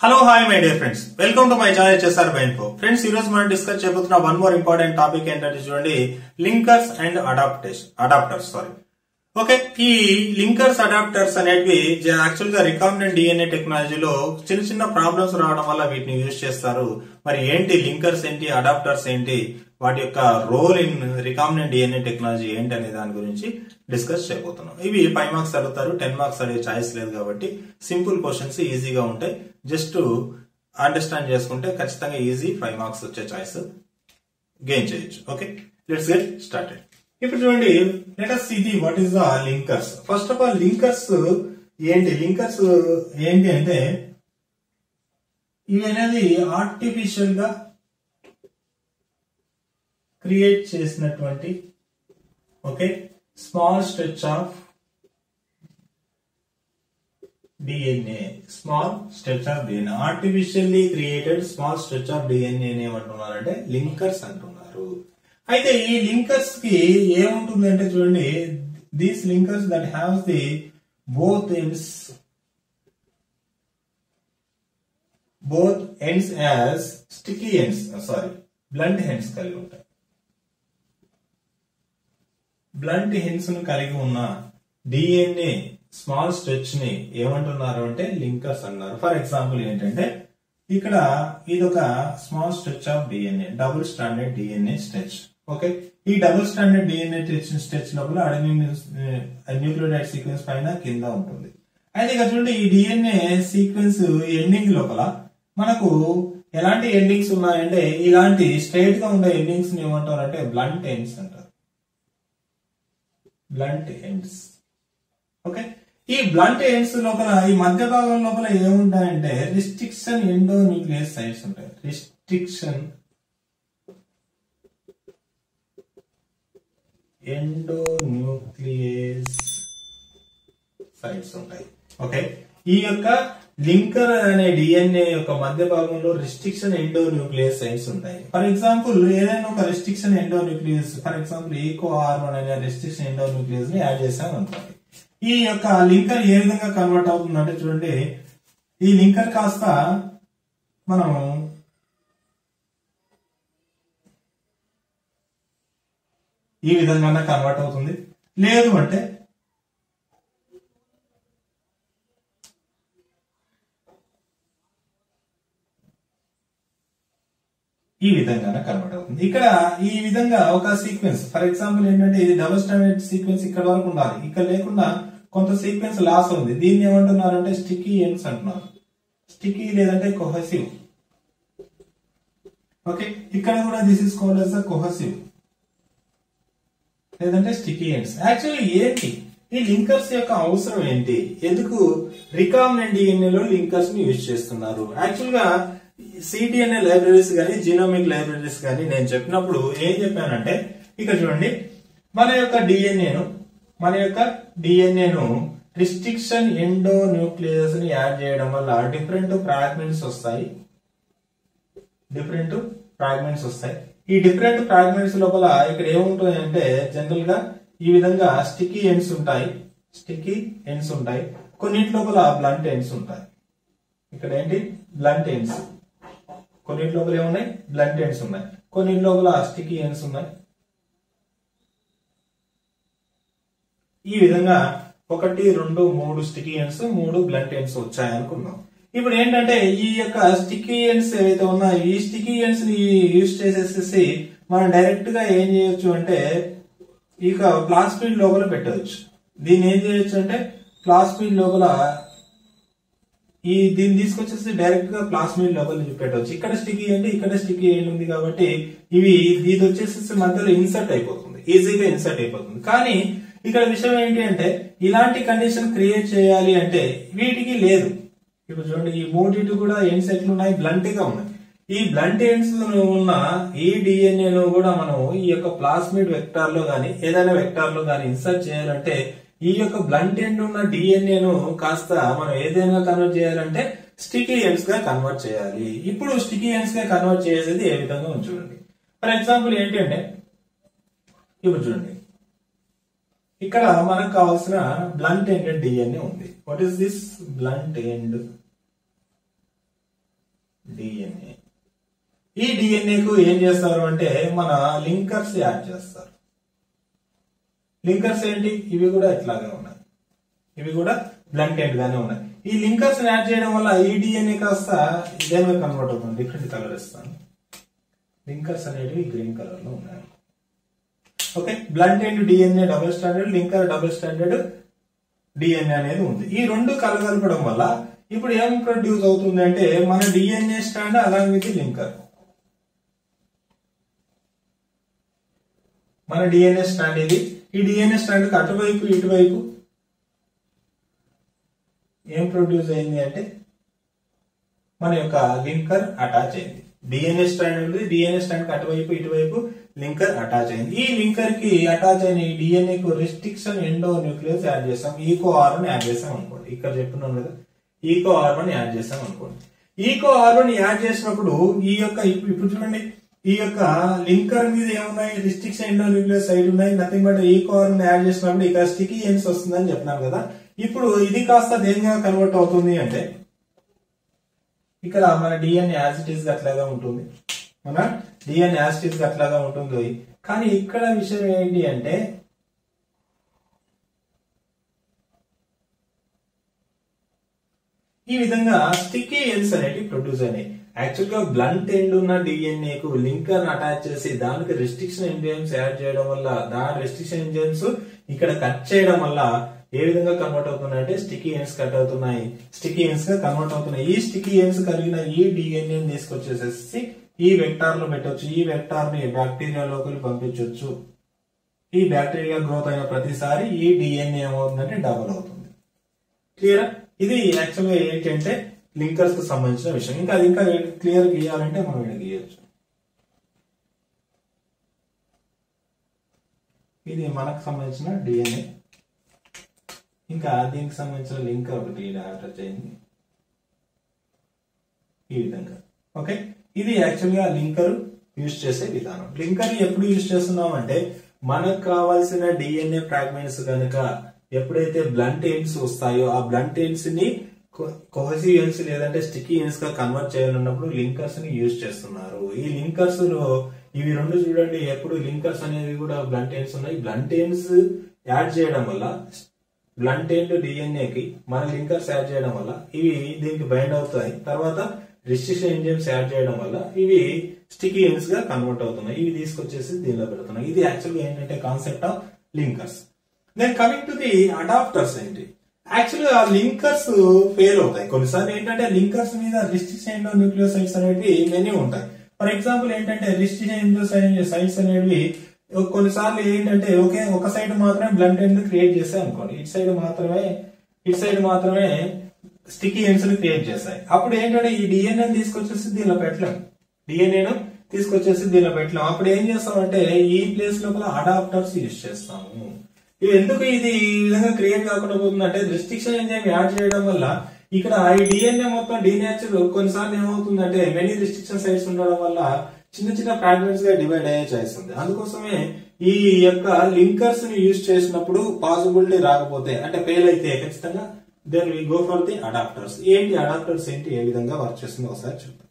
hello hi my dear friends welcome to my channel HSR బైన్ఫో friends ఈ రోజు మనం డిస్కస్ చేయబోతున్న వన్ మోర్ ఇంపార్టెంట్ టాపిక్ ఏంటంటే చూడండి linkers and adaptation adaptors sorry okay ఈ లింకర్స్ అడాప్టర్స్ అనేటివి యాక్చువల్ గా రికాంబినెంట్ డిఎన్ఏ టెక్నాలజీలో చిన్న చిన్న ప్రాబ్లమ్స్ రావడం వల్ల వీటిని యూజ్ చేస్తారు మరి ఏంటి లింకర్స్ ఏంటి అడాప్టర్స్ ఏంటి వాటి యొక్క role in recombinant DNA technology ఏంటి అనే దాని గురించి డిస్కస్ చేయబోతున్నాం ఇవి ఫైవ్ మార్క్స్ అడుగుతారు టెన్ మార్క్స్ అడిగే ఛాయిస్ లేదు కాబట్టి సింపుల్ క్వశ్చన్స్ ఈజీగా ఉంటాయి జస్ట్ అండర్స్టాండ్ చేసుకుంటే ఖచ్చితంగా ఈజీ ఫైవ్ మార్క్స్ వచ్చే ఛాయిస్ గెయిన్ చేయొచ్చు ఓకే లెట్స్ గెట్ స్టార్టెడ్ ఇప్పుడు చూడండి లెటస్ ఇది what is the linkers first of all linkers ఏంటి లింకర్స్ ఏంటి అంటే ఇవి అనేది ఆర్టిఫిషియల్ గా క్రియేట్ చేసినటువంటి okay small stretch of DNA small stretch of DNA artificially created small stretch of DNA ఏమంటున్నారంటే లింకర్స్ అంటున్నారు అయితే ఈ లింకర్స్ కి ఏముంటుంది అంటే చూడండి these linkers that have the both ends both ends as sticky ends sorry blunt ends కలిగి ఉంటాయి బ్లంట్ హిన్స్ ను కలిగి ఉన్న డిఎన్ఏ స్మాల్ స్ట్రెచ్ ని ఏమంటున్నారు అంటే లింకర్స్ అన్నారు ఫర్ ఎగ్జాంపుల్ ఏంటంటే ఇక్కడ ఇది ఒక small stretch of DNA double standard DNA stretch okay ఈ డబుల్ స్టాండర్డ్ డిఎన్ఏ స్ట్రెచ్ లోపల అడెనిన్ న్యూక్లియోటైడ్ సీక్వెన్స్ పైన కింద ఉంటుంది అయితే ఇక్కడ చూడండి ఈ డిఎన్ఏ సీక్వెన్స్ ఎండింగ్ లోపల మనకు ఎలాంటి ఎండింగ్స్ ఉన్నాయంటే ఇలాంటి స్ట్రైట్ గా ఉండే ఎండింగ్స్ ఏమంటారు అంటే బ్లంట్ ఎండ్స్ అంటారు బ్లంట్ ఎండ్స్ ఓకే ఈ బ్లంట్ ఎండ్స్ లోపల ఈ మధ్య భాగం లోపల ఏముంటాయంటే రిస్ట్రిక్షన్ ఎండో న్యూక్లియస్ సైట్స్ ఉంటాయి రిస్ట్రిక్షన్ ఎండో న్యూక్లియస్ సైట్స్ ఉంటాయి ఓకే ఈ యొక్క లింకర్ అనే డిఎన్ఏ యొక్క మధ్య భాగంలో రిస్ట్రిక్షన్ ఎండో న్యూక్లియస్ సైట్స్ ఉంటాయి ఫర్ ఎగ్జాంపుల్ ఏదైనా ఒక restriction endo nucleus for example Eco R one అనే రిస్ట్రిక్షన్ ఎండో న్యూక్లియస్ ని యాడ్ చేసాం అనుకోండి ఈ యొక్క లింకర్ ఏ విధంగా కన్వర్ట్ అవుతుందంటే చూడండి ఈ లింకర్ కాస్త మనం ఈ విధంగా కన్వర్ట్ అవుతుంది లేదు అంటే ఈ విధంగానే కన్వర్ట్ అవుతుంది ఇక్కడ ఈ విధంగా ఒక సీక్వెన్స్ ఫర్ ఎగ్జాంపుల్ ఏంటంటే ఇది డబుల్ స్టాండర్డ్ సీక్వెన్స్ ఇక్కడ వరకు ఉండాలి ఇక్కడ లేకుండా కొంత సీక్వెన్స్ లాస్ ఉంది దీన్ని ఏమంటున్నారంటే స్టిక్కీ ఎండ్స్ అంటున్నారు స్టిక్కీ లేదంటే కొహసివ్ ఓకే ఇక్కడ కూడా this is called as cohesive లేదంటే స్టిక్కీ ఎండ్స్ యాక్చువల్లీ ఏంటి ఈ లింకర్స్ యొక్క అవసరం ఏంటి ఎందుకు రికామినెంట్ డిఎన్ఏలో లింకర్స్ ని యూజ్ చేస్తున్నారు యాక్చువల్ గా సిడిఎన్ఏ లైబ్రరీస్ కానీ జీనోమిక్ లైబ్రరీస్ కానీ నేను చెప్పినప్పుడు ఏం చెప్పానంటే ఇక్కడ చూడండి మన యొక్క డిఎన్ఏను మన యొక్క డిఎన్ఏను రిస్ట్రిక్షన్ ఎండో న్యూక్లియస్ ని యాడ్ చేయడం వల్ల డిఫరెంట్ ఫ్రాగ్మెంట్స్ వస్తాయి డిఫరెంట్ ఫ్రాగ్మెంట్స్ వస్తాయి ఈ డిఫరెంట్ ఫ్రాగ్మెంట్స్ లోపల ఇక్కడ ఏముంటుంది అంటే జనరల్ గా ఈ విధంగా స్టిక్కీ ఎండ్స్ ఉంటాయి స్టిక్కీ ఎండ్స్ ఉంటాయి కొన్నింటి లోపల బ్లంట్ ఎండ్స్ ఉంటాయి ఇక్కడ ఏంటి బ్లంట్ ఎండ్స్ కొన్నింటి లోపల ఏమున్నాయి బ్లంట్ ఎండ్స్ ఉన్నాయి కొన్నింటి లోపల స్టిక్కీ ఎండ్స్ ఉన్నాయి ఈ విధంగా ఒకటి రెండు మూడు స్టిక్కీ ఎండ్స్ మూడు బ్లంట్ ఎండ్స్ వచ్చాయి అనుకున్నాం ఇప్పుడు ఏంటంటే ఈ యొక్క స్టిక్కీ ఎండ్స్ ఏవైతే ఉన్నాయో ఈ స్టిక్కీ ఎండ్స్ ని యూజ్ చేసేసేసి మనం డైరెక్ట్ గా ఏం చేయొచ్చు అంటే ఇక ప్లాస్మిడ్ లోపల పెట్టవచ్చు దీన్ని ఏం చేయొచ్చు అంటే ప్లాస్మిడ్ లోపల ఈ దీన్ని తీసుకొచ్చేసి డైరెక్ట్ గా ప్లాస్మిడ్ లోపల పెట్టవచ్చు ఇక్కడ స్టిక్కీ ఎండ్ ఇక్కడ స్టిక్కీ ఎండ్ ఉంది కాబట్టి ఇవి ఇది వచ్చేసి మధ్యలో ఇన్సర్ట్ అయిపోతుంది ఈజీగా ఇన్సర్ట్ అయిపోతుంది కానీ ఇక్కడ విషయం ఏంటి అంటే ఇలాంటి కండిషన్ క్రియేట్ చేయాలి అంటే వీటికి లేదు ఇప్పుడు చూడండి ఈ మూడింటి కూడా ఎండ్స్ ఎట్లున్నాయి బ్లంట్ గా ఉన్నాయి ఈ బ్లంట్ ఎండ్స్ ఉన్న ఈ డిఎన్ఏ ను కూడా మనం ఈ యొక్క ప్లాస్మిడ్ వెక్టార్ లో గాని ఏదైనా వెక్టార్ లో గాని ఇన్సర్ట్ చేయాలంటే ఈ యొక్క బ్లంట్ ఎండ్ ఉన్న డిఎన్ఏ ను కాస్త మనం ఏదైనా కన్వర్ట్ చేయాలంటే స్టికీ ఎండ్స్ గా కన్వర్ట్ చేయాలి ఇప్పుడు స్టికీ ఎండ్స్ గా కన్వర్ట్ చేసేది ఏ విధంగా ఉంది చూడండి ఫర్ ఎగ్జాంపుల్ ఏంటంటే ఇప్పుడు చూడండి ఇక్కడ మనకు కావాల్సిన బ్లంట్ ఎండెడ్ డిఎన్ఏ ఉంది what is this blunt end DNA ఈ DNA కు ఏం చేస్తారు అంటే మన లింకర్స్ యాడ్ చేస్తారు లింకర్స్ ఏంటి ఇవి కూడా ఇట్లాగే ఉన్నాయి ఇవి కూడా బ్లంట్ ఎండ్ గానే ఉన్నాయి ఈ లింకర్స్ యాడ్ చేయడం వల్ల ఈ డిఎన్ఏ కాస్త ఇదేమే కన్వర్ట్ అవుతుంది డిఫరెంట్ కలర్ ఇస్తాను లింకర్స్ అనేవి గ్రీన్ కలర్ లో ఉన్నాయి okay blunt end DNA double standard linker double standard DNA అనేది ఉంది ఈ రెండు కలగలపడం వల్ల ఇప్పుడు ఏం ప్రొడ్యూస్ అవుతుంది అంటే మన DNA stand along with linker మన డిఎన్ఏ స్టాండ్ ఇది ఈ డిఎన్ఏ స్టాండ్ కి అటువైపు ఇటువైపు ఏం ప్రొడ్యూస్ అయింది అంటే మన యొక్క లింకర్ అటాచ్ అయింది డిఎన్ఏ స్టాండ్ ఉంది డిఎన్ఏ స్టాండ్ కి అటువైపు ఇటువైపు లింకర్ అటాచ్ అయింది ఈ లింకర్ కి అటాచ్ అయిన ఈ డిఎన్ఏ కు రిస్ట్రిక్షన్ ఎండో న్యూక్లియస్ యాడ్ చేస్తాం ఈకో ఆర్వన్ యాడ్ చేస్తాం అనుకోండి ఇక్కడ చెప్తున్నాం కదా ఈకో ఆర్వన్ యాడ్ చేస్తాం అనుకోండి ఈకో ఆర్వన్ యాడ్ చేసినప్పుడు ఈ యొక్క ఇప్పుడు ఇప్పుడు చూడండి ఈ యొక్క లింకర్ మీద ఏమున్నాయి రిస్ట్రిక్షన్ ఎండో న్యూక్లియస్ సైడ్ ఉన్నాయి nothing but Eco R one add చేసినప్పుడు ఇక్కడ స్టికీ ఎన్స్ వస్తుందని చెప్తున్నాను కదా ఇప్పుడు ఇది కాస్త దేనిగా కన్వర్ట్ అవుతుంది అంటే ఇక్కడ మన డిఎన్ఏ యాజ్ ఇట్ ఈస్ అట్లాగా ఉంటుంది మన డిఎన్ఏ యాజ్ ఇట్ ఈస్ అట్లాగా ఉంటుంది కానీ ఇక్కడ విషయం ఏంటి అంటే ఈ విధంగా స్టిక్కీ ఎన్స్ అనేవి ప్రొడ్యూస్ అయినాయి యాక్చువల్ గా బ్లంట్ ఎండ్ ఉన్న డిఎన్ఏ కు లింకర్ అటాచ్ చేసి దానికి రెస్ట్రిక్షన్ ఎంజైమ్స్ యాడ్ చేయడం వల్ల దాని రెస్ట్రిక్షన్ ఎంజైమ్స్ ఇక్కడ కట్ చేయడం వల్ల ఏ విధంగా కన్వర్ట్ అవుతున్నాయంటే స్టిక్కీ ఎన్స్ కట్ అవుతున్నాయి స్టిక్కీ ఎన్స్ గా కన్వర్ట్ అవుతున్నాయి ఈ స్టిక్కీ ఎన్స్ కలిగిన ఈ డిఎన్ఏ తీసుకొచ్చేసేసి ఈ వెక్టార్ లో పెట్టొచ్చు ఈ వెక్టార్ ని బ్యాక్టీరియా లోపలి పంపించవచ్చు ఈ బ్యాక్టీరియా గ్రోత్ అయిన ప్రతిసారి ఈ డిఎన్ఏ ఏమవుతుందంటే డబుల్ అవుతుంది క్లియర్ ఇది యాక్చువల్ గా ఏంటంటే లింకర్స్ కు సంబంధించిన విషయం ఇంకా అది ఇంకా క్లియర్ గీయాలంటే మనం ఇక్కడ గీయచ్చు ఇది మనకు సంబంధించిన డిఎన్ఏ ఇంకా దీనికి సంబంధించిన లింక్ ఒకటి అటాచ్ అయింది ఈ విధంగా ఓకే ఇది యాక్చువల్ గా లింకర్ యూజ్ చేసే విధానం లింకర్ ఎప్పుడు యూజ్ చేస్తున్నాం అంటే మనకు కావాల్సిన డిఎన్ఏ ఫ్రాగ్మెంట్స్ కనుక ఎప్పుడైతే బ్లంట్ ఎండ్స్ వస్తాయో ఆ బ్లంట్ ఎండ్స్ ని కోహసివ్ ఎండ్స్ లేదంటే స్టిక్కీ ఎండ్స్ గా కన్వర్ట్ చేయాలన్నప్పుడు లింకర్స్ ని యూజ్ చేస్తున్నారు ఈ లింకర్స్ లో ఇవి రెండు చూడండి ఎప్పుడు లింకర్స్ అనేవి కూడా బ్లంట్ ఎండ్స్ ఉన్నాయి బ్లంట్ ఎండ్స్ యాడ్ చేయడం వల్ల బ్లంట్ ఎండ్ డిఎన్ఏ కి మన లింకర్స్ యాడ్ చేయడం వల్ల ఇవి దీనికి బైండ్ అవుతాయి తర్వాత రిస్ట్రిక్షన్ ఎంజైమ్స్ యాడ్ చేయడం వల్ల ఇవి స్టికీ ఎండ్స్ గా కన్వర్ట్ అవుతున్నాయి ఇవి తీసుకొచ్చేసి దీనిలో పెడుతున్నాయి ఇది యాక్చువల్ గా ఏంటంటే concept of linkers then coming to the adapters ఏంటి యాక్చువల్ గా లింకర్స్ ఫెయిల్ అవుతాయి కొన్నిసార్లు ఏంటంటే లింకర్స్ మీద రిస్ట్రిక్షన్ న్యూక్లియోసైడ్స్ అనేవి మెనీ ఉంటాయి ఫర్ ఎగ్జాంపుల్ ఏంటంటే రిస్ట్రిక్షన్ సైట్స్ అనేవి కొన్నిసార్లు ఏంటంటే ఒకే ఒక సైడ్ మాత్రమే బ్లంట్ ఎండ్ క్రియేట్ చేస్తాయి అనుకోండి ఇటు సైడ్ మాత్రమే ఇటు సైడ్ మాత్రమే స్టిక్కీ ఎండ్స్ ని క్రియేట్ చేస్తాయి అప్పుడు ఏంటంటే ఈ డిఎన్ఏ తీసుకొచ్చేసి దీనిలో పెట్టలేం డిఎన్ఏను తీసుకొచ్చేసి దీనిలో పెట్టలేం అప్పుడు ఏం చేస్తామంటే ఈ ప్లేస్ లోపల అడాప్టర్స్ యూజ్ చేస్తాము ఇవి ఎందుకు ఇది ఈ విధంగా క్రియేట్ కాకుండా పోతుందంటే రిస్ట్రిక్షన్ ఎంజైమ్ యాడ్ చేయడం వల్ల ఇక్కడ ఈ డిఎన్ఏ మొత్తం డీనేచర్ కొన్నిసార్లు ఏమవుతుందంటే మెనీ రిస్ట్రిక్షన్ సైట్స్ ఉండడం వల్ల చిన్న చిన్న ఫ్రాగ్మెంట్స్ గా డివైడ్ అయ్యే ఛాయిస్ ఉంది అందుకోసమే ఈ యొక్క లింకర్స్ ని యూజ్ చేసినప్పుడు పాసిబిలిటీ రాకపోతే అంటే ఫెయిల్ అయితే ఖచ్చితంగా then we go for the adapters ఏంటి అడాప్టర్స్ ఏంటి ఏ విధంగా వర్క్ చేస్తుందో ఒకసారి చూద్దాం